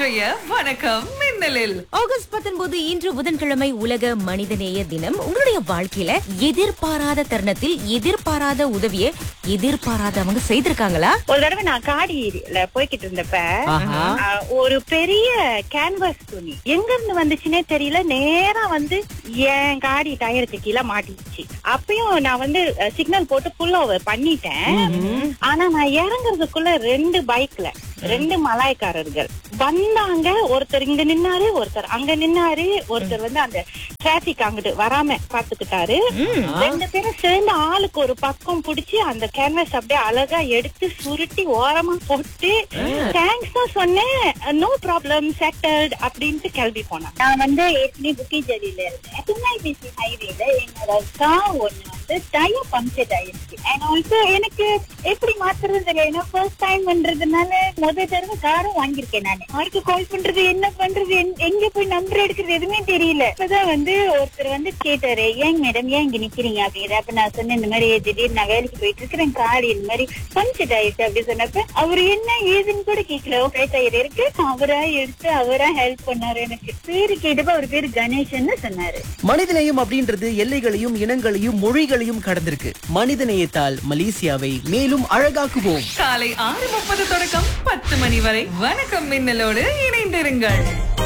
இன்றைய வணக்கம் மின்னலில் ஆகஸ்ட் பத்தொன்பது இன்று புதன்கிழமை உலக மனிதநேய தினம் உங்களுடைய வாழ்க்கையில எதிர்பாராத தருணத்தில் எதிர்பாராத உதவியை எதிர்பாராதவங்க செய்திருக்காங்களா ஒரு தடவை நான் காடியில போய்கிட்டு இருந்தப்ப ஆஹா. ஆ, ஒரு பெரிய கேன்வாஸ் துணி எங்க இருந்து வந்துச்சுன்னே தெரியல நேரா வந்து என் காடி டயருக்கு கீழே மாட்டிடுச்சு அப்பயும் நான் வந்து சிக்னல் போட்டு புல் ஓவர் பண்ணிட்டேன் ஆனா நான் இறங்குறதுக்குள்ள ரெண்டு பைக்ல ரெண்டு மலாய்க்காரர்கள் வந்தாங்க ஒருத்தர் இங்க நின்னாரு ஒருத்தர் அங்க நின்னாரு ஒருத்தர் வந்து அந்த டிராபிக் அங்கிட்டு வராம பாத்துக்கிட்டாரு ரெண்டு பேரும் சேர்ந்து ஆளுக்கு ஒரு பக்கம் புடிச்சு அந்த கேன்வாஸ் அப்படியே அழகா எடுத்து சுருட்டி ஓரமா போட்டு தேங்க்ஸ் தான் சொன்னேன் நோ ப்ராப்ளம் செட்டல்ட் அப்படின்ட்டு கிளம்பி போனேன் நான் வந்து ஏற்கனவே புக்கிஜடியில இருந்தேன் துணைபிசி ஹைவேல என்னோட கார் ஒண்ணு வந்து டயர் பஞ்சர் ஆயிருச்சு அண்ட் ஆல்சோ எனக்கு எப்படி மாத்துறது தெரியல ஏன்னா ஃபர்ஸ்ட் டைம்ன்றதுனால முதல் தடவை காரும் வாங்கியிருக்கேன் நான் யாருக்கு கால் பண்றது என்ன பண்றது எங்க- எங்க போய் நம்பர் எடுக்கிறது எதுவுமே தெரியல இப்பதான் வந்து ஒருத்தர் வந்து கேட்டாரு ஏங்க மேடம் ஏன் இங்க நிக்கிறீங்க அப்படிங்கிற அப்ப நான் சொன்னேன் இந்த மாதிரி திடீர்னு நான் வேலைக்கு போயிட்டு இருக்கிறேன் கார் இந்த மாதிரி பஞ்சர் ஆயிடுச்சு அப்படி சொன்னப்ப அவர் என்ன ஏதுன்னு கூட கேட்கல ஓகே டயர் இருக்கு அவரா எடுத்து அவரா ஹெல்ப் பண்ணாரு எனக்கு பேரு கேட்டப்ப அவர் பேரு கணேசன் சொன்னாரு மனிதநேயம் அப்படின்றது எல்லைகளையும் இனங்களையும் மொழிகளையும் கடந்திருக்கு மனிதநேயத்தால் மலேசியாவை மேலும் அழகாக்குவோம் காலை ஆறு முப்பது தொடக்கம் பத்து மணி வரை வணக்கம் மின்னலோடு இணைந்திருங்கள்